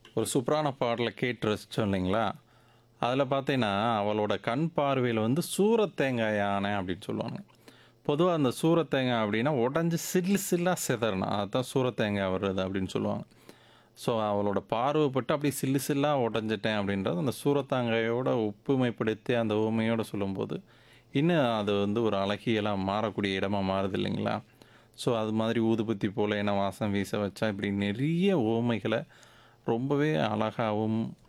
ஒரு சூப்பரான பாடலை கேட்டு ரசித்தோம் இல்லைங்களா அதில் பார்த்தீங்கன்னா அவளோட கண் பார்வையில் வந்து சூரத்தேங்காய் யானை அப்படின்னு சொல்லுவாங்க பொதுவாக அந்த சூரத்தேங்காய் அப்படின்னா உடஞ்சி சில்லு சில்லாக சிதறணும் அதுதான் சூரத்தேங்காய் வருது அப்படின்னு சொல்லுவாங்க ஸோ அவளோட பார்வைப்பட்டு அப்படி சில்லு சில்லாக உடஞ்சிட்டேன் அப்படின்றது அந்த சூரத்தாங்காயோட ஒப்புமைப்படுத்தி அந்த ஊமையோட சொல்லும்போது இன்னும் அது வந்து ஒரு அழகியலாக மாறக்கூடிய இடமா மாறுது இல்லைங்களா ஸோ அது மாதிரி ஊதுபத்தி போல் என்ன வாசம் வீச வச்சா இப்படி நிறைய ஓமைகளை ரொம்பவே அழகாகவும்